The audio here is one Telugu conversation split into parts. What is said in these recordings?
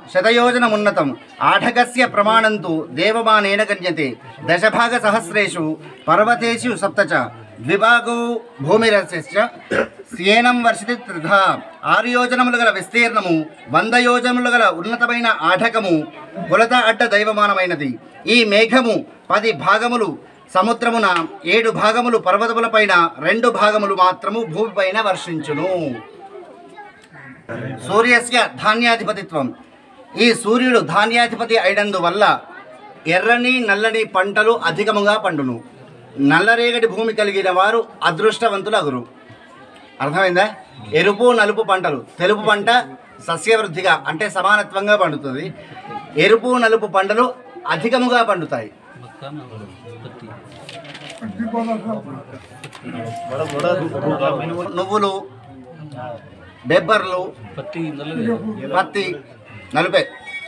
శతయోజనమున్నతం ఆఢకస్య ప్రమాణంతు దేవమానేన గణ్యతే దశభాగ సహస్రేషు పర్వతేషు సప్త చ ద్విభాగో భూమిరస్య స్యేనం వర్షితి త్రిధా ఆరు యోజనములు గల విస్తీర్ణము వంద యోజనములు గల ఉన్నతమైన ఆఢకము కొలత అడ్డ దైవమానమైనది ఈ మేఘము పది భాగములు సముద్రమున ఏడు భాగములు పర్వతములపైన రెండు భాగములు మాత్రము భూమిపైన వర్షించును సూర్యస్య ధాన్యాధిపతిత్వం ఈ సూర్యుడు ధాన్యాధిపతి అయినందువల్ల ఎర్రని నల్లని పంటలు అధికముగా పండును నల్లరేగడి భూమి కలిగిన వారు అదృష్టవంతులగురు అర్థమైందా ఎరుపు నలుపు పంటలు తెలుపు పంట సస్యవృద్ధిగా అంటే సమానత్వంగా పండుతుంది ఎరుపు నలుపు పంటలు అధికముగా పండుతాయి నువ్వులు బెబ్బర్లు పత్తి నలుపే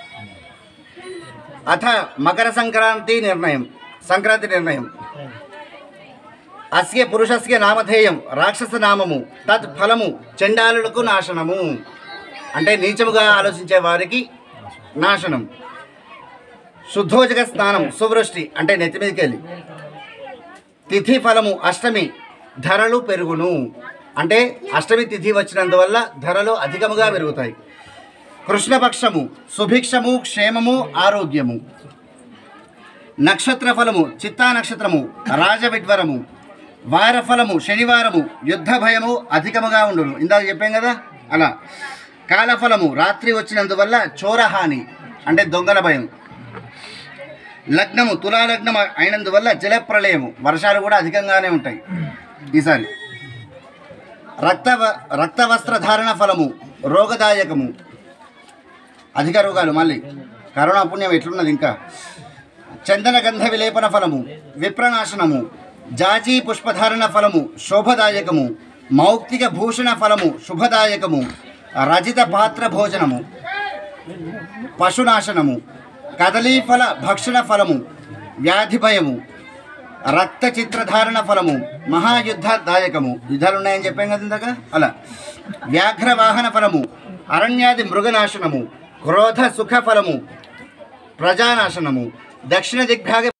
అథ మకర సంక్రాంతి నిర్ణయం సంక్రాంతి నిర్ణయం అస్య పురుషస్య నామధేయం రాక్షస నామము తత్ ఫలము చండాలులకు నాశనము అంటే నీచముగా ఆలోచించే వారికి నాశనం శుద్ధోజక స్నానం సువృష్టి అంటే నెత్తిమీదకెళ్ళి తిథి ఫలము అష్టమి ధరలు పెరుగును అంటే అష్టమి తిథి వచ్చినందువల్ల ధరలు అధికముగా పెరుగుతాయి కృష్ణపక్షము సుభిక్షము క్షేమము ఆరోగ్యము నక్షత్ర ఫలము చిత్తా నక్షత్రము రాజవిడ్వరము వారఫలము శనివారము యుద్ధ భయము అధికముగా ఉండును ఇందాక చెప్పాం కదా అలా కాలఫలము రాత్రి వచ్చినందువల్ల చోరహాని అంటే దొంగల భయం లగ్నము తులా లగ్నం అయినందువల్ల జలప్రలయము వర్షాలు కూడా అధికంగానే ఉంటాయి ఈసారి రక్త రక్త వస్త్రధారణ ఫలము రోగదాయకము అధిక రోగాలు మళ్ళీ కరోనా పుణ్యం ఎట్లున్నది ఇంకా చందన గంధ విలేపన ఫలము విప్రనాశనము జాజీ పుష్పధారణ ఫలము శోభదాయకము మౌక్తిక భూషణ ఫలము శుభదాయకము రజిత పాత్ర భోజనము పశునాశనము కదలీఫల భక్షణ ఫలము వ్యాధి భయము రక్త చిత్రధారణ ఫలము మహాయుద్ధదాయకము యుద్ధాలు ఉన్నాయని చెప్పాం కదా ఇందాక అలా వ్యాఘ్ర వాహన ఫలము అరణ్యాది మృగనాశనము క్రోధ సుఖ ఫలము ప్రజానాశనము దక్షిణ దిగ్భాగ